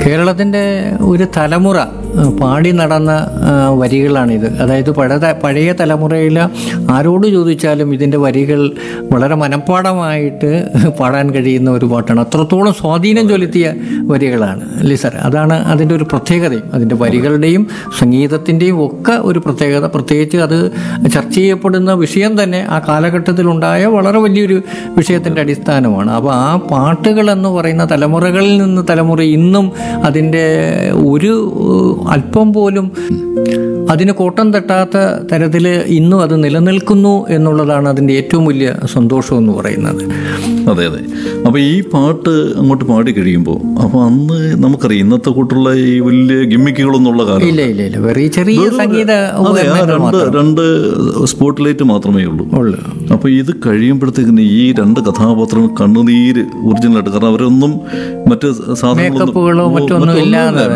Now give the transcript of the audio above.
കേരളത്തിൻ്റെ ഒരു തലമുറ ആ, പാടി നടന്ന ആ, വരികളാണിത് അതായത് പഴയ പഴയ തലമുറയിൽ ആരോട് ചോദിച്ചാലും ഇതിൻ്റെ വരികൾ വളരെ മനഃപ്പാടമായിട്ട് പാടാൻ കഴിയുന്ന ഒരു പാട്ടാണ് അത്രത്തോളം സ്വാധീനം ചെലുത്തിയ വരികളാണ് അല്ലേ സാർ അതാണ് അതിൻ്റെ ഒരു പ്രത്യേകതയും അതിൻ്റെ വരികളുടെയും സംഗീതത്തിൻ്റെയും ഒക്കെ ഒരു പ്രത്യേകത പ്രത്യേകിച്ച് അത് ചർച്ച ചെയ്യപ്പെടുന്ന വിഷയം തന്നെ ആ കാലഘട്ടത്തിലുണ്ടായ വളരെ വലിയൊരു വിഷയത്തിൻ്റെ അടിസ്ഥാനമാണ് അപ്പോൾ ആ പാട്ടുകൾ എന്ന് പറയുന്ന തലമുറകളിൽ നിന്ന് തലമുറ ഇന്നും അതിൻ്റെ ഒരു ഏഹ്, അല്പം പോലും അതിന് കോട്ടം തട്ടാത്ത തരത്തിൽ ഇന്നും അത് നിലനിൽക്കുന്നു എന്നുള്ളതാണ് അതിൻ്റെ ഏറ്റവും വലിയ സന്തോഷം എന്ന് പറയുന്നത് അതെ അതെ അപ്പോൾ ഈ പാട്ട് അങ്ങോട്ട് പാടി കഴിയുമ്പോൾ അപ്പോൾ അന്ന് നമുക്കറിയാം ഇന്നത്തെ കൂട്ടുള്ള ഈ വലിയ ഗിമ്മിക്കുകളൊന്നുള്ള കാലം ഇല്ല ഇല്ല ഇല്ല വെറുതെ ചെറിയ സംഗീത അതെ ആ ഉപകരണങ്ങൾ രണ്ട് രണ്ട് സ്പോട്ട് ലൈറ്റ് മാത്രമേ ഉള്ളൂ ഉള്ളു അപ്പോൾ ഇത് കഴിയുമ്പോഴത്തേക്കിന് ഈ രണ്ട് കഥാപാത്രങ്ങൾ കണ്ണുനീര് ഒറിജിനലായിട്ട് കാരണം അവരൊന്നും മറ്റ് മേക്കപ്പുകളോ സാധനങ്ങളൊന്നും മറ്റൊന്നും ഇല്ലാതെ